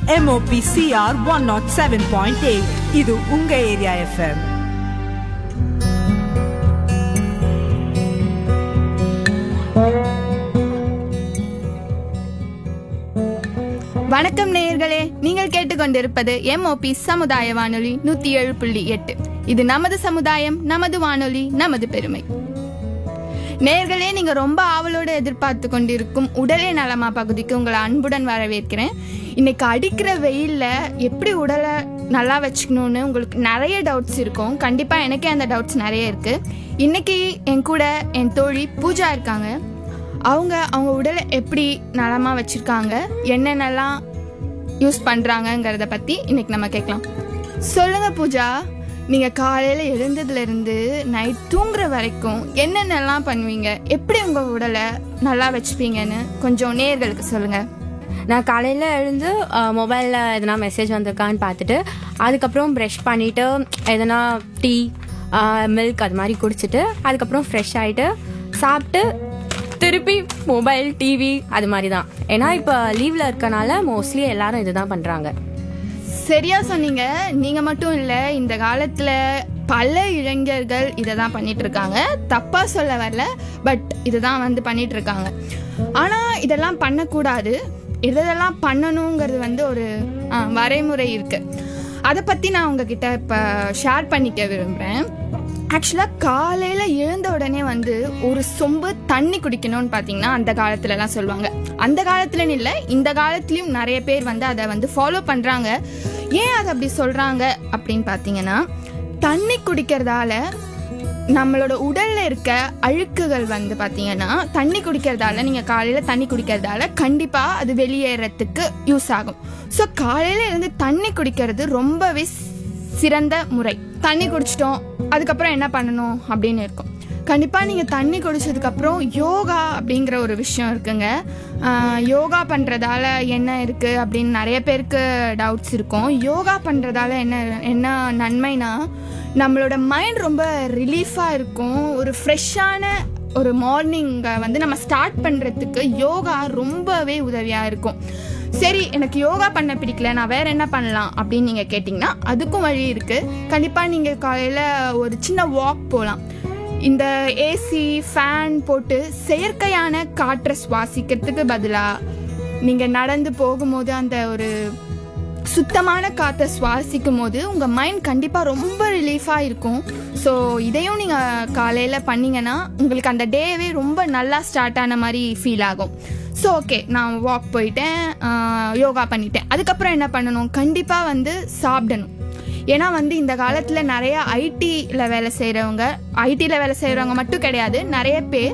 MOPCR 107.8 ಇದು ಉಂಗ area FM வணக்கம் நேயர்களே நீங்கள் கேட்டுக்கொண்டிருப்பது எம்ஓபி சமுதாய வானொலி நூத்தி ஏழு புள்ளி எட்டு இது நமது சமுதாயம் நமது வானொலி நமது பெருமை நேயர்களே நீங்க ரொம்ப ஆவலோடு எதிர்பார்த்து கொண்டிருக்கும் உடலே நலமா பகுதிக்கு உங்களை அன்புடன் வரவேற்கிறேன் இன்னைக்கு அடிக்கிற வெயில்ல எப்படி உடலை நல்லா வச்சுக்கணும்னு உங்களுக்கு நிறைய டவுட்ஸ் இருக்கும் கண்டிப்பா எனக்கே அந்த டவுட்ஸ் நிறைய இருக்கு இன்னைக்கு என் கூட என் தோழி பூஜா இருக்காங்க அவங்க அவங்க உடலை எப்படி நலமா வச்சிருக்காங்க என்னென்னலாம் யூஸ் பண்றாங்கங்கிறத பத்தி இன்னைக்கு நம்ம கேட்கலாம் சொல்லுங்க பூஜா நீங்க காலையில எழுந்ததுல இருந்து நைட் தூங்குற வரைக்கும் என்னென்னலாம் பண்ணுவீங்க எப்படி உங்க உடலை நல்லா வச்சுப்பீங்கன்னு கொஞ்சம் நேர்களுக்கு சொல்லுங்க நான் காலையில் எழுந்து மொபைலில் எதனா மெசேஜ் வந்திருக்கான்னு பார்த்துட்டு அதுக்கப்புறம் ப்ரஷ் பண்ணிவிட்டு எதனா டீ மில்க் அது மாதிரி குடிச்சிட்டு அதுக்கப்புறம் ஃப்ரெஷ் ஆகிட்டு சாப்பிட்டு திருப்பி மொபைல் டிவி அது மாதிரி தான் ஏன்னா இப்போ லீவில் இருக்கனால மோஸ்ட்லி எல்லாரும் இதுதான் பண்ணுறாங்க சரியா சொன்னீங்க நீங்க மட்டும் இல்ல இந்த காலத்துல பல இளைஞர்கள் இதை தான் பண்ணிட்டு இருக்காங்க தப்பா சொல்ல வரல பட் இதுதான் வந்து பண்ணிட்டு இருக்காங்க ஆனா இதெல்லாம் பண்ணக்கூடாது இதெல்லாம் பண்ணணுங்கிறது வந்து ஒரு ஆ, வரைமுறை இருக்கு அதை பத்தி நான் உங்ககிட்ட இப்ப ஷேர் பண்ணிக்க விரும்புறேன் ஆக்சுவலாக காலையில் எழுந்த உடனே வந்து ஒரு சொம்பு தண்ணி குடிக்கணும்னு பார்த்தீங்கன்னா அந்த காலத்துலலாம் சொல்லுவாங்க அந்த காலத்துலன்னு இல்லை இந்த காலத்துலேயும் நிறைய பேர் வந்து அதை வந்து ஃபாலோ பண்ணுறாங்க ஏன் அதை அப்படி சொல்கிறாங்க அப்படின்னு பார்த்தீங்கன்னா தண்ணி குடிக்கிறதால நம்மளோட உடல்ல இருக்க அழுக்குகள் வந்து பாத்தீங்கன்னா தண்ணி குடிக்கிறதால நீங்க காலையில தண்ணி குடிக்கிறதால கண்டிப்பா அது வெளியேறதுக்கு யூஸ் ஆகும் ஸோ காலையில இருந்து தண்ணி குடிக்கிறது ரொம்பவே சிறந்த முறை தண்ணி குடிச்சிட்டோம் அதுக்கப்புறம் என்ன பண்ணணும் அப்படின்னு இருக்கும் கண்டிப்பா நீங்க தண்ணி குடிச்சதுக்கு அப்புறம் யோகா அப்படிங்கிற ஒரு விஷயம் இருக்குங்க ஆஹ் யோகா பண்றதால என்ன இருக்கு அப்படின்னு நிறைய பேருக்கு டவுட்ஸ் இருக்கும் யோகா பண்றதால என்ன என்ன நன்மைனா நம்மளோட மைண்ட் ரொம்ப ரிலீஃபாக இருக்கும் ஒரு ஃப்ரெஷ்ஷான ஒரு மார்னிங்கை வந்து நம்ம ஸ்டார்ட் பண்ணுறதுக்கு யோகா ரொம்பவே உதவியாக இருக்கும் சரி எனக்கு யோகா பண்ண பிடிக்கல நான் வேற என்ன பண்ணலாம் அப்படின்னு நீங்கள் கேட்டிங்கன்னா அதுக்கும் வழி இருக்குது கண்டிப்பாக நீங்கள் காலையில் ஒரு சின்ன வாக் போகலாம் இந்த ஏசி ஃபேன் போட்டு செயற்கையான காற்றை சுவாசிக்கிறதுக்கு பதிலாக நீங்கள் நடந்து போகும்போது அந்த ஒரு சுத்தமான காற்றை சுவாசிக்கும் போது உங்கள் மைண்ட் கண்டிப்பாக ரொம்ப ரிலீஃபாக இருக்கும் ஸோ இதையும் நீங்கள் காலையில் பண்ணீங்கன்னா உங்களுக்கு அந்த டேவே ரொம்ப நல்லா ஸ்டார்ட் ஆன மாதிரி ஃபீல் ஆகும் ஸோ ஓகே நான் வாக் போயிட்டேன் ஆஹ் யோகா பண்ணிட்டேன் அதுக்கப்புறம் என்ன பண்ணணும் கண்டிப்பாக வந்து சாப்பிடணும் ஏன்னா வந்து இந்த காலத்தில் நிறைய ஐடியில் வேலை செய்கிறவங்க ஐடியில் வேலை செய்கிறவங்க மட்டும் கிடையாது நிறைய பேர்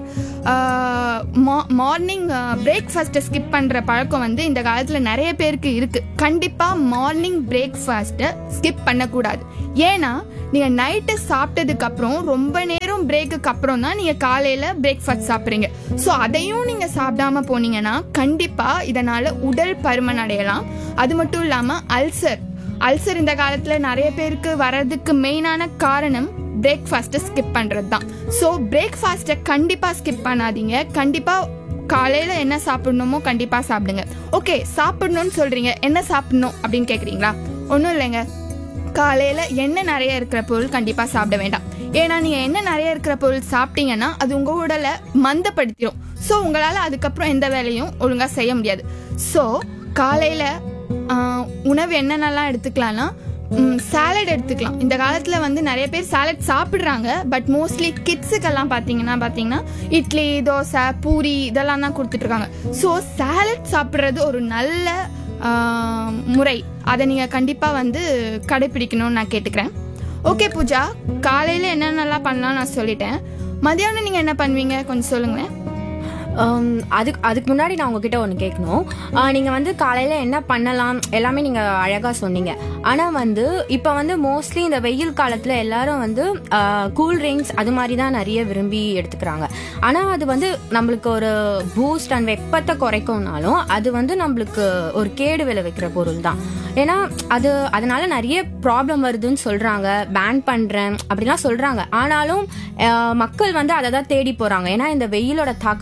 மார்னிங் பிரேக்ஃபாஸ்ட்டை ஸ்கிப் பண்ணுற பழக்கம் வந்து இந்த காலத்தில் நிறைய பேருக்கு இருக்குது கண்டிப்பாக மார்னிங் பிரேக்ஃபாஸ்ட்டை ஸ்கிப் பண்ணக்கூடாது ஏன்னா நீங்கள் நைட்டு சாப்பிட்டதுக்கு அப்புறம் ரொம்ப நேரம் பிரேக்குக்கு அப்புறம் தான் நீங்கள் காலையில் பிரேக்ஃபாஸ்ட் சாப்பிட்றீங்க ஸோ அதையும் நீங்கள் சாப்பிடாம போனீங்கன்னா கண்டிப்பாக இதனால் உடல் பருமன் அடையலாம் அது மட்டும் இல்லாமல் அல்சர் அல்சர் இந்த காலத்தில் நிறைய பேருக்கு வர்றதுக்கு மெயினான காரணம் பிரேக்ஃபாஸ்ட்டை ஸ்கிப் பண்ணுறது தான் ஸோ பிரேக்ஃபாஸ்ட்டை கண்டிப்பாக ஸ்கிப் பண்ணாதீங்க கண்டிப்பாக காலையில் என்ன சாப்பிடணுமோ கண்டிப்பாக சாப்பிடுங்க ஓகே சாப்பிடணும்னு சொல்கிறீங்க என்ன சாப்பிடணும் அப்படின்னு கேட்குறீங்களா ஒன்றும் இல்லைங்க காலையில் எண்ணெய் நிறைய இருக்கிற பொருள் கண்டிப்பாக சாப்பிட வேண்டாம் ஏன்னா நீங்கள் எண்ணெய் நிறைய இருக்கிற பொருள் சாப்பிட்டீங்கன்னா அது உங்கள் உடலை மந்தப்படுத்திடும் ஸோ உங்களால் அதுக்கப்புறம் எந்த வேலையும் ஒழுங்காக செய்ய முடியாது ஸோ காலையில் உணவு என்னென்னலாம் எடுத்துக்கலாம்னா சாலட் எடுத்துக்கலாம் இந்த காலத்தில் வந்து நிறைய பேர் சாலட் சாப்பிட்றாங்க பட் மோஸ்ட்லி கிட்ஸுக்கெல்லாம் பார்த்தீங்கன்னா பார்த்தீங்கன்னா இட்லி தோசை பூரி இதெல்லாம் தான் கொடுத்துட்ருக்காங்க ஸோ சாலட் சாப்பிட்றது ஒரு நல்ல ஆஹ், முறை அதை நீங்கள் கண்டிப்பாக வந்து கடைப்பிடிக்கணும்னு நான் கேட்டுக்கிறேன் ஓகே பூஜா காலையில் என்னென்னலாம் பண்ணலாம் நான் சொல்லிட்டேன் மதியானம் நீங்கள் என்ன பண்ணுவீங்க கொஞ்சம் சொல்லுங்களேன் Um, அதுக்கு அதுக்கு முன்னாடி நான் உங்ககிட்ட ஒன்று கேட்கணும் uh, நீங்க வந்து காலையில என்ன பண்ணலாம் எல்லாமே நீங்க அழகா சொன்னீங்க ஆனா வந்து இப்போ வந்து மோஸ்ட்லி இந்த வெயில் காலத்துல எல்லாரும் வந்து கூல் ட்ரிங்க்ஸ் அது மாதிரி தான் நிறைய விரும்பி எடுத்துக்கிறாங்க ஆனா அது வந்து நம்மளுக்கு ஒரு பூஸ்ட் அண்ட் வெப்பத்தை குறைக்கும்னாலும் அது வந்து நம்மளுக்கு ஒரு கேடு விளைவிக்கிற பொருள் தான் ஏன்னா அது அதனால நிறைய ப்ராப்ளம் வருதுன்னு சொல்றாங்க பேன் பண்றேன் அப்படிலாம் சொல்றாங்க ஆனாலும் அஹ், மக்கள் வந்து அதை தான் தேடி போறாங்க ஏன்னா இந்த வெயிலோட தாக்கம் நம்மளால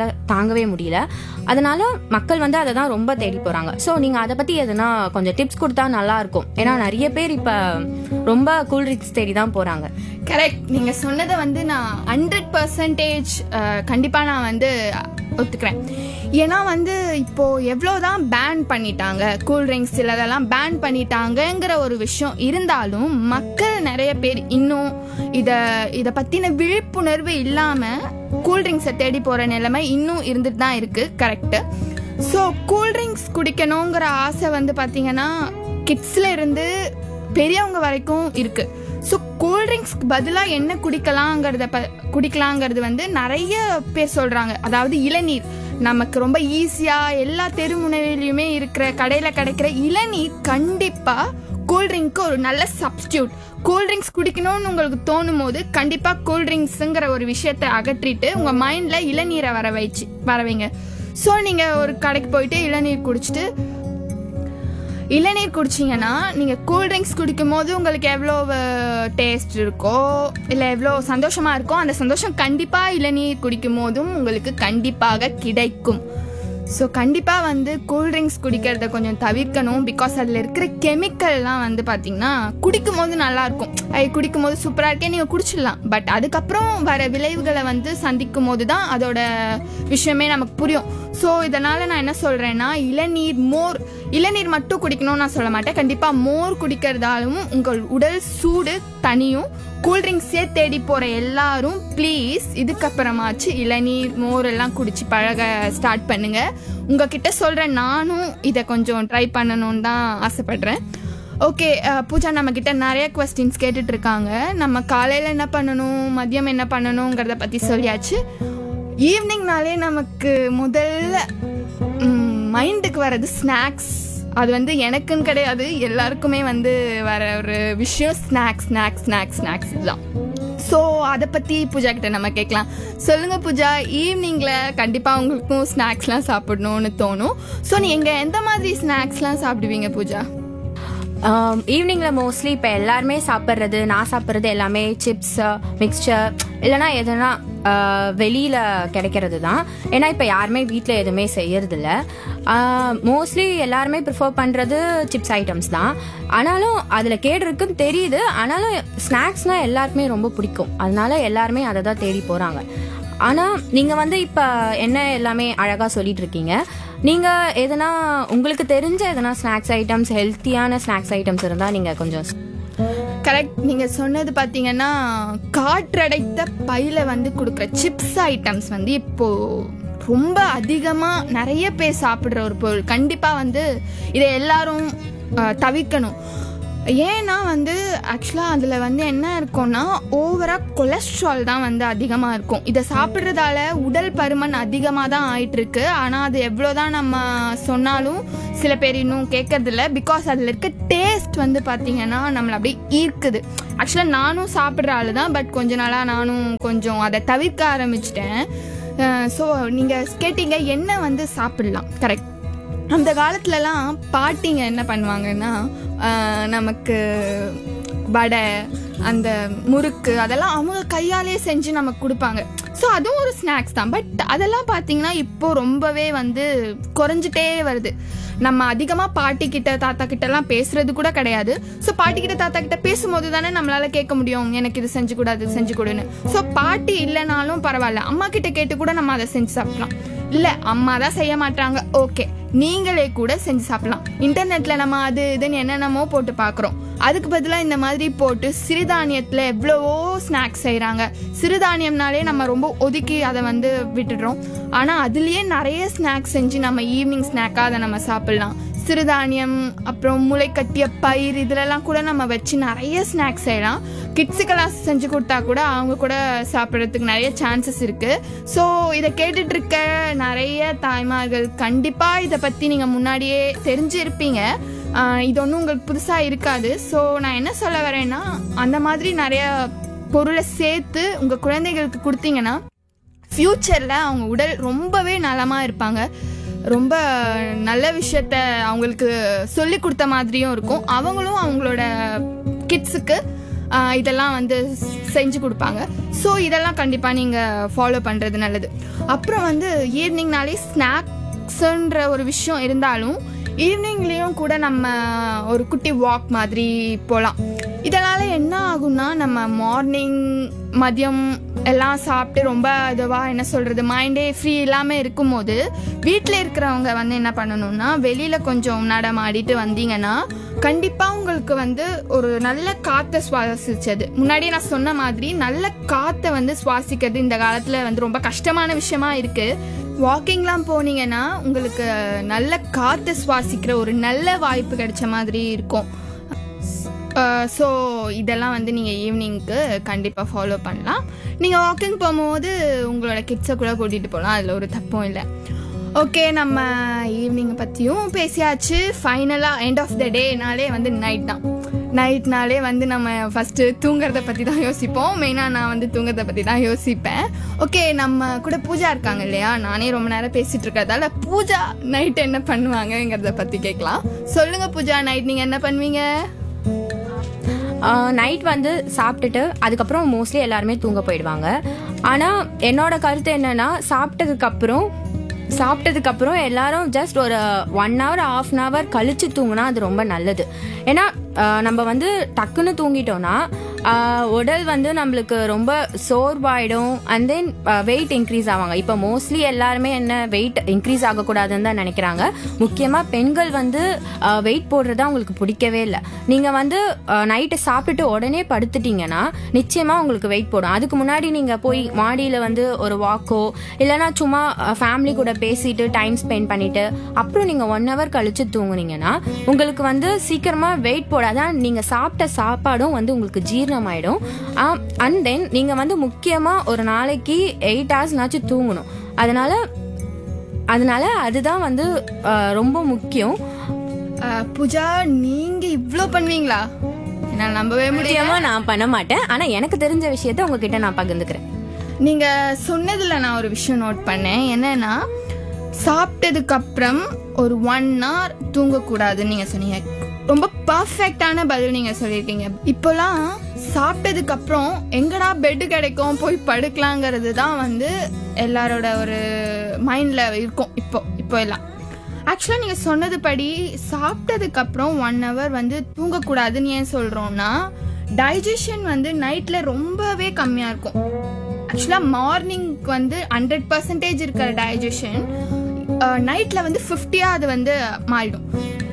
அவங்களால தாங்கவே முடியல அதனால மக்கள் வந்து அதை தான் ரொம்ப தேடி போறாங்க ஸோ நீங்க அதை பத்தி எதுனா கொஞ்சம் டிப்ஸ் கொடுத்தா நல்லா இருக்கும் ஏன்னா நிறைய பேர் இப்ப ரொம்ப கூல் ட்ரிங்க்ஸ் தேடி தான் போறாங்க கரெக்ட் நீங்க சொன்னதை வந்து நான் ஹண்ட்ரட் பர்சன்டேஜ் கண்டிப்பா நான் வந்து ஒத்துக்கிறேன் ஏன்னா வந்து இப்போ எவ்வளோதான் பேன் பண்ணிட்டாங்க கூல் ட்ரிங்க்ஸ் சிலதெல்லாம் பேன் பண்ணிட்டாங்கங்கிற ஒரு விஷயம் இருந்தாலும் மக்கள் நிறைய பேர் இன்னும் இதை இதை பற்றின விழிப்புணர்வு இல்லாமல் கூல் ட்ரிங்க்ஸை தேடி போகிற நிலைமை இன்னும் இருந்துட்டு தான் இருக்குது கரெக்டு ஸோ கூல் ட்ரிங்க்ஸ் குடிக்கணுங்கிற ஆசை வந்து பார்த்தீங்கன்னா கிட்ஸ்ல இருந்து பெரியவங்க வரைக்கும் இருக்கு ஸோ கூல்ட்ரிங்க்ஸ்க்கு பதிலாக என்ன குடிக்கலாங்கிறத ப குடிக்கலாங்கிறது வந்து நிறைய பேர் சொல்கிறாங்க அதாவது இளநீர் நமக்கு ரொம்ப ஈஸியாக எல்லா தெருமுனையிலையுமே இருக்கிற கடையில் கிடைக்கிற இளநீர் கண்டிப்பாக கூல்ட்ரிங்க்கு ஒரு நல்ல சப்ஸ்டியூட் கூல்ட்ரிங்க்ஸ் குடிக்கணும்னு உங்களுக்கு தோணும் போது கண்டிப்பாக கூல்ட்ரிங்க்ஸுங்கிற ஒரு விஷயத்தை அகற்றிட்டு உங்கள் மைண்டில் இளநீரை வர வச்சு வர வைங்க ஸோ நீங்கள் ஒரு கடைக்கு போயிட்டு இளநீர் குடிச்சிட்டு இளநீர் குடிச்சிங்கன்னா நீங்கள் கூல்ட்ரிங்க்ஸ் குடிக்கும் போது உங்களுக்கு எவ்வளோ டேஸ்ட் இருக்கோ இல்லை எவ்வளோ சந்தோஷமாக இருக்கோ அந்த சந்தோஷம் கண்டிப்பாக இளநீர் குடிக்கும் போதும் உங்களுக்கு கண்டிப்பாக கிடைக்கும் ஸோ கண்டிப்பாக வந்து கூல்ட்ரிங்க்ஸ் குடிக்கிறத கொஞ்சம் தவிர்க்கணும் பிகாஸ் அதில் இருக்கிற கெமிக்கல்லாம் வந்து பார்த்தீங்கன்னா குடிக்கும் போது நல்லாயிருக்கும் அது குடிக்கும் போது சூப்பராக இருக்கே நீங்கள் குடிச்சிடலாம் பட் அதுக்கப்புறம் வர விளைவுகளை வந்து சந்திக்கும் போது தான் அதோட விஷயமே நமக்கு புரியும் ஸோ இதனால் நான் என்ன சொல்கிறேன்னா இளநீர் மோர் இளநீர் மட்டும் குடிக்கணும்னு நான் சொல்ல மாட்டேன் கண்டிப்பாக மோர் குடிக்கிறதாலும் உங்கள் உடல் சூடு தனியும் கூல்ட்ரிங்க்ஸே தேடி போகிற எல்லாரும் ப்ளீஸ் இதுக்கப்புறமாச்சு இளநீர் மோர் எல்லாம் குடிச்சு பழக ஸ்டார்ட் பண்ணுங்க உங்ககிட்ட சொல்கிறேன் நானும் இதை கொஞ்சம் ட்ரை பண்ணணும்னு தான் ஆசைப்படுறேன் ஓகே பூஜா நம்ம கிட்ட நிறைய கொஸ்டின்ஸ் கேட்டுட்டு இருக்காங்க நம்ம காலையில் என்ன பண்ணணும் மதியம் என்ன பண்ணணுங்கிறத பற்றி சொல்லியாச்சு ஈவினிங்னாலே நமக்கு முதல்ல மைண்டுக்கு வர்றது ஸ்நாக்ஸ் அது வந்து எனக்குன்னு கிடையாது எல்லாருக்குமே வந்து வர ஒரு விஷயம் ஸ்நாக்ஸ் ஸ்நாக்ஸ் ஸ்நாக்ஸ் ஸ்நாக்ஸ் தான் ஸோ அதை பற்றி பூஜா கிட்ட நம்ம கேட்கலாம் சொல்லுங்க பூஜா ஈவினிங்கில் கண்டிப்பாக உங்களுக்கும் ஸ்நாக்ஸ்லாம் சாப்பிடணும்னு தோணும் ஸோ நீங்கள் எந்த மாதிரி ஸ்நாக்ஸ்லாம் சாப்பிடுவீங்க பூஜா ஈவினிங்கில் மோஸ்ட்லி இப்போ எல்லாருமே சாப்பிட்றது நான் சாப்பிட்றது எல்லாமே சிப்ஸ் மிக்சர் இல்லைனா எதுனா வெளியில் கிடைக்கிறது தான் ஏன்னா இப்போ யாருமே வீட்டில் எதுவுமே செய்யறதில்ல மோஸ்ட்லி எல்லாருமே ப்ரிஃபர் பண்ணுறது சிப்ஸ் ஐட்டம்ஸ் தான் ஆனாலும் அதில் கேடு இருக்குன்னு தெரியுது ஆனாலும் ஸ்நாக்ஸ்னால் எல்லாருக்குமே ரொம்ப பிடிக்கும் அதனால எல்லாருமே அதை தான் தேடி போகிறாங்க ஆனால் நீங்கள் வந்து இப்போ என்ன எல்லாமே அழகாக சொல்லிட்டு இருக்கீங்க நீங்கள் எதனா உங்களுக்கு தெரிஞ்ச எதனா ஸ்நாக்ஸ் ஐட்டம்ஸ் ஹெல்த்தியான ஸ்நாக்ஸ் ஐட்டம்ஸ் இருந்தால் நீங்கள் கொஞ்சம் கரெக்ட் நீங்க சொன்னது பாத்தீங்கன்னா காற்றடைத்த பையில வந்து கொடுக்குற சிப்ஸ் ஐட்டம்ஸ் வந்து இப்போ ரொம்ப அதிகமா நிறைய பேர் சாப்பிடுற ஒரு பொருள் கண்டிப்பா வந்து இதை எல்லாரும் அஹ், தவிர்க்கணும் ஏன்னா வந்து ஆக்சுவலாக அதில் வந்து என்ன இருக்கும்னா ஓவராக கொலஸ்ட்ரால் தான் வந்து அதிகமாக இருக்கும் இதை சாப்பிட்றதால உடல் பருமன் அதிகமாக தான் ஆயிட்டு இருக்கு ஆனால் அது எவ்வளோதான் நம்ம சொன்னாலும் சில பேர் இன்னும் கேட்கறதில்ல பிகாஸ் அதில் இருக்க டேஸ்ட் வந்து பார்த்தீங்கன்னா நம்மளை அப்படியே ஈர்க்குது ஆக்சுவலாக நானும் சாப்பிட்ற ஆளு தான் பட் கொஞ்ச நாளாக நானும் கொஞ்சம் அதை தவிர்க்க ஆரம்பிச்சிட்டேன் ஸோ நீங்கள் கேட்டீங்க என்ன வந்து சாப்பிடலாம் கரெக்ட் அந்த காலத்துலலாம் பாட்டிங்க என்ன பண்ணுவாங்கன்னா ஆஹ், நமக்கு வடை அந்த முறுக்கு அதெல்லாம் அவங்க கையாலே செஞ்சு நமக்கு கொடுப்பாங்க ஸோ அதுவும் ஒரு ஸ்நாக்ஸ் தான் பட் அதெல்லாம் பார்த்தீங்கன்னா இப்போ ரொம்பவே வந்து குறைஞ்சிட்டே வருது நம்ம அதிகமாக பாட்டி கிட்ட தாத்தா கிட்டலாம் பேசுறது கூட கிடையாது ஸோ பாட்டி கிட்ட தாத்தா கிட்ட பேசும்போது தானே நம்மளால கேட்க முடியும் எனக்கு இது செஞ்சு கொடு அது செஞ்சு கொடுன்னு ஸோ பாட்டி இல்லைனாலும் பரவாயில்ல அம்மா கிட்ட கேட்டு கூட நம்ம அதை செஞ்சு சாப்பிடலாம் இல்ல அம்மா தான் செய்ய மாட்டாங்க ஓகே நீங்களே கூட செஞ்சு சாப்பிடலாம் இன்டர்நெட்ல நம்ம அது இதுன்னு என்னென்னமோ போட்டு பார்க்குறோம் அதுக்கு பதிலாக இந்த மாதிரி போட்டு சிறுதானியத்தில் எவ்வளவோ ஸ்நாக்ஸ் செய்கிறாங்க சிறுதானியம்னாலே நம்ம ரொம்ப ஒதுக்கி அதை வந்து விட்டுடுறோம் ஆனால் அதுலேயே நிறைய ஸ்நாக்ஸ் செஞ்சு நம்ம ஈவினிங் ஸ்நாக்காக அதை நம்ம சாப்பிட்லாம் சிறுதானியம் அப்புறம் முளைக்கட்டிய பயிர் இதுலலாம் கூட நம்ம வச்சு நிறைய ஸ்நாக்ஸ் செய்யலாம் கிட்ஸுக்கெல்லாம் செஞ்சு கொடுத்தா கூட அவங்க கூட சாப்பிட்றதுக்கு நிறைய சான்சஸ் இருக்குது ஸோ இதை கேட்டுட்டு இருக்க நிறைய தாய்மார்கள் கண்டிப்பாக இதை பற்றி நீங்கள் முன்னாடியே தெரிஞ்சிருப்பீங்க ஆஹ் இது ஒன்றும் உங்களுக்கு புதுசாக இருக்காது ஸோ நான் என்ன சொல்ல வரேன்னா அந்த மாதிரி நிறைய பொருளை சேர்த்து உங்கள் குழந்தைகளுக்கு கொடுத்தீங்கன்னா ஃப்யூச்சரில் அவங்க உடல் ரொம்பவே நலமாக இருப்பாங்க ரொம்ப நல்ல விஷயத்த அவங்களுக்கு சொல்லி கொடுத்த மாதிரியும் இருக்கும் அவங்களும் அவங்களோட கிட்ஸுக்கு ஆஹ் இதெல்லாம் வந்து செஞ்சு கொடுப்பாங்க ஸோ இதெல்லாம் கண்டிப்பாக நீங்கள் ஃபாலோ பண்ணுறது நல்லது அப்புறம் வந்து ஈவினிங்னாலே ஸ்நாக்ஸுன்ற ஒரு விஷயம் இருந்தாலும் ஈவினிங்லேயும் கூட நம்ம ஒரு குட்டி வாக் மாதிரி போகலாம் இதனால் என்ன ஆகும்னா நம்ம மார்னிங் மதியம் எல்லாம் சாப்பிட்டு ரொம்ப இதுவாக என்ன சொல்கிறது மைண்டே ஃப்ரீ இல்லாமல் இருக்கும்போது வீட்டில் இருக்கிறவங்க வந்து என்ன பண்ணணும்னா வெளியில் கொஞ்சம் நடமாடிட்டு வந்தீங்கன்னா கண்டிப்பாக உங்களுக்கு வந்து ஒரு நல்ல காற்றை சுவாசிச்சது முன்னாடியே நான் சொன்ன மாதிரி நல்ல காற்றை வந்து சுவாசிக்கிறது இந்த காலத்தில் வந்து ரொம்ப கஷ்டமான விஷயமா இருக்குது வாக்கிங்லாம் போனீங்கன்னா உங்களுக்கு நல்ல காற்றை சுவாசிக்கிற ஒரு நல்ல வாய்ப்பு கிடைச்ச மாதிரி இருக்கும் ஸோ இதெல்லாம் வந்து நீங்கள் ஈவினிங்க்கு கண்டிப்பாக ஃபாலோ பண்ணலாம் நீங்கள் வாக்கிங் போகும்போது உங்களோட கிட்ஸை கூட கூட்டிகிட்டு போகலாம் அதில் ஒரு தப்பும் இல்லை ஓகே நம்ம ஈவினிங் பற்றியும் பேசியாச்சு ஃபைனலாக எண்ட் ஆஃப் த டேனாலே வந்து நைட் தான் நைட்னாலே வந்து நம்ம ஃபஸ்ட்டு தூங்குறத பற்றி தான் யோசிப்போம் மெயினாக நான் வந்து தூங்குறத பற்றி தான் யோசிப்பேன் ஓகே நம்ம கூட பூஜா இருக்காங்க இல்லையா நானே ரொம்ப நேரம் பேசிகிட்டு இருக்கிறதால பூஜா நைட் என்ன பண்ணுவாங்கங்கிறத பற்றி கேட்கலாம் சொல்லுங்கள் பூஜா நைட் நீங்கள் என்ன பண்ணுவீங்க நைட் வந்து சாப்பிட்டுட்டு அதுக்கப்புறம் மோஸ்ட்லி எல்லாருமே தூங்க போயிடுவாங்க ஆனால் என்னோட கருத்து என்னன்னா சாப்பிட்டதுக்கு அப்புறம் சாப்பிட்டதுக்கு அப்புறம் எல்லாரும் ஜஸ்ட் ஒரு one hour half an hour கழிச்சு தூங்கினா அது ரொம்ப நல்லது ஏன்னா ஆஹ், நம்ம வந்து டக்குன்னு தூங்கிட்டோம்னா ஆஹ், உடல் வந்து நம்மளுக்கு ரொம்ப சோர்வாயிடும் அண்ட் தென் வெயிட் இன்க்ரீஸ் ஆவாங்க இப்போ மோஸ்ட்லி எல்லாருமே என்ன வெயிட் இன்க்ரீஸ் ஆகக்கூடாதுன்னு தான் நினைக்கிறாங்க முக்கியமாக பெண்கள் வந்து வெயிட் போடுறது அவங்களுக்கு பிடிக்கவே இல்லை நீங்கள் வந்து நைட்டு சாப்பிட்டுட்டு உடனே படுத்துட்டீங்கன்னா நிச்சயமாக உங்களுக்கு வெயிட் போடும் அதுக்கு முன்னாடி நீங்கள் போய் மாடியில் வந்து ஒரு வாக்கோ இல்லைனா சும்மா ஃபேமிலி கூட பேசிட்டு டைம் ஸ்பெண்ட் பண்ணிட்டு அப்புறம் நீங்கள் ஒன் ஹவர் கழிச்சு தூங்குனீங்கன்னா உங்களுக்கு வந்து சீக்கிரமாக வெயிட் போடாதான் நீங்கள் சாப்பிட்ட சாப்பாடும் வந்து உங்களுக்கு ஜீரணமாயிடும் அண்ட் தென் நீங்கள் வந்து முக்கியமாக ஒரு நாளைக்கு எயிட் ஹவர்ஸ்னாச்சும் தூங்கணும் அதனால அதனால அதுதான் வந்து அஹ், ரொம்ப முக்கியம் அஹ், பூஜா நீங்கள் இவ்வளோ பண்ணுவீங்களா என்னால் நம்பவே முடியல முக்கியமா நான் பண்ண மாட்டேன் ஆனா எனக்கு தெரிஞ்ச விஷயத்த உங்ககிட்ட நான் பகிர்ந்துக்கிறேன் நீங்க சொன்னதுல நான் ஒரு விஷயம் நோட் பண்ணேன் என்னன்னா சாப்பிட்டதுக்கு அப்புறம் ஒரு ஒன் hour தூங்கக்கூடாதுன்னு நீங்க சொன்னீங்க ரொம்ப பர்ஃபெக்டான பதில் நீங்க சொல்லியிருக்கீங்க இப்போலாம் சாப்பிட்டதுக்கு அப்புறம் எங்கடா பெட் கிடைக்கும் போய் படுக்கலாங்கிறது தான் வந்து எல்லாரோட ஒரு மைண்ட்ல இருக்கும் இப்போ இப்போ எல்லாம் ஆக்சுவலாக நீங்கள் சொன்னது படி சாப்பிட்டதுக்கு அப்புறம் ஒன் ஹவர் வந்து தூங்கக்கூடாதுன்னு ஏன் சொல்கிறோம்னா டைஜஷன் வந்து நைட்டில் ரொம்பவே கம்மியாக இருக்கும் ஆக்சுவலாக மார்னிங்க்கு வந்து ஹண்ட்ரட் பர்சன்டேஜ் இருக்கிற டைஜஷன் நைட்டில் வந்து ஃபிஃப்டியாக அது வந்து மாறிடும்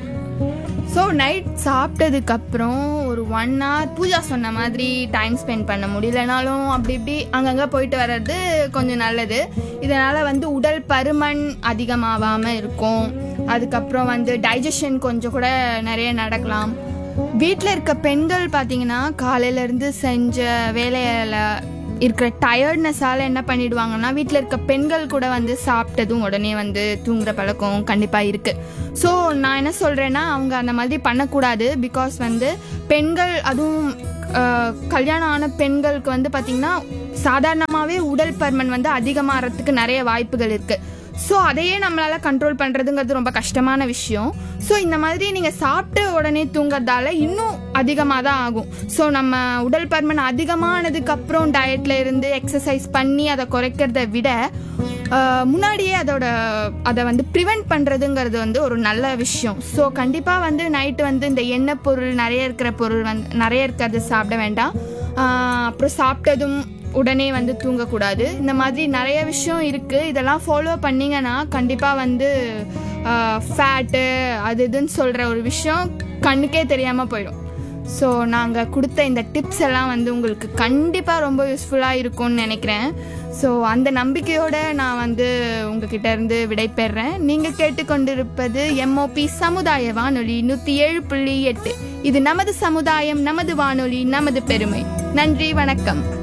ஸோ நைட் சாப்பிட்டதுக்கு அப்புறம் ஒரு ஒன் hour பூஜா சொன்ன மாதிரி டைம் ஸ்பெண்ட் பண்ண முடியலனாலும் அப்படி இப்படி அங்கங்கே போயிட்டு வர்றது கொஞ்சம் நல்லது இதனால் வந்து உடல் பருமன் அதிகமாகாமல் இருக்கும் அதுக்கப்புறம் வந்து டைஜஷன் கொஞ்சம் கூட நிறைய நடக்கலாம் வீட்டில் இருக்க பெண்கள் பார்த்தீங்கன்னா காலையிலேருந்து செஞ்ச வேலையில இருக்கிற டயர்ட்னஸால் என்ன பண்ணிடுவாங்கன்னா வீட்டில் இருக்க பெண்கள் கூட வந்து சாப்பிட்டதும் உடனே வந்து தூங்குற பழக்கம் கண்டிப்பாக இருக்குது ஸோ நான் என்ன சொல்கிறேன்னா அவங்க அந்த மாதிரி பண்ணக்கூடாது பிகாஸ் வந்து பெண்கள் அதுவும் அஹ், கல்யாணம் ஆன பெண்களுக்கு வந்து பார்த்திங்கன்னா சாதாரணமாகவே உடல் பருமன் வந்து அதிகமாகறதுக்கு நிறைய வாய்ப்புகள் இருக்குது ஸோ அதையே நம்மளால் கண்ட்ரோல் பண்ணுறதுங்கிறது ரொம்ப கஷ்டமான விஷயம் ஸோ இந்த மாதிரி நீங்கள் சாப்பிட்டு உடனே தூங்குறதால இன்னும் அதிகமாக தான் ஆகும் ஸோ நம்ம உடல் பருமன் அதிகமானதுக்கு அப்புறம் டயட்ல இருந்து எக்ஸசைஸ் பண்ணி அதை குறைக்கிறத விட ஆஹ், முன்னாடியே அதோட அதை வந்து ப்ரிவெண்ட் பண்ணுறதுங்கிறது வந்து ஒரு நல்ல விஷயம் ஸோ கண்டிப்பாக வந்து நைட்டு வந்து இந்த எண்ணெய் பொருள் நிறைய இருக்கிற பொருள் வந்து நிறைய இருக்கிறது சாப்பிட வேண்டாம் ஆஹ், அப்புறம் சாப்பிட்டதும் உடனே வந்து தூங்கக்கூடாது இந்த மாதிரி நிறைய விஷயம் இருக்குது இதெல்லாம் ஃபாலோ பண்ணிங்கன்னா கண்டிப்பாக வந்து ஃபேட்டு அது இதுன்னு சொல்கிற ஒரு விஷயம் கண்ணுக்கே தெரியாமல் போயிடும் ஸோ நாங்கள் கொடுத்த இந்த டிப்ஸ் எல்லாம் வந்து உங்களுக்கு கண்டிப்பாக ரொம்ப யூஸ்ஃபுல்லாக இருக்கும்னு நினைக்கிறேன் ஸோ அந்த நம்பிக்கையோட நான் வந்து உங்ககிட்ட இருந்து விடைபெறேன் நீங்கள் கேட்டுக்கொண்டிருப்பது எம்ஓபி சமுதாய வானொலி நூற்றி ஏழு புள்ளி எட்டு இது நமது சமுதாயம் நமது வானொலி நமது பெருமை நன்றி வணக்கம்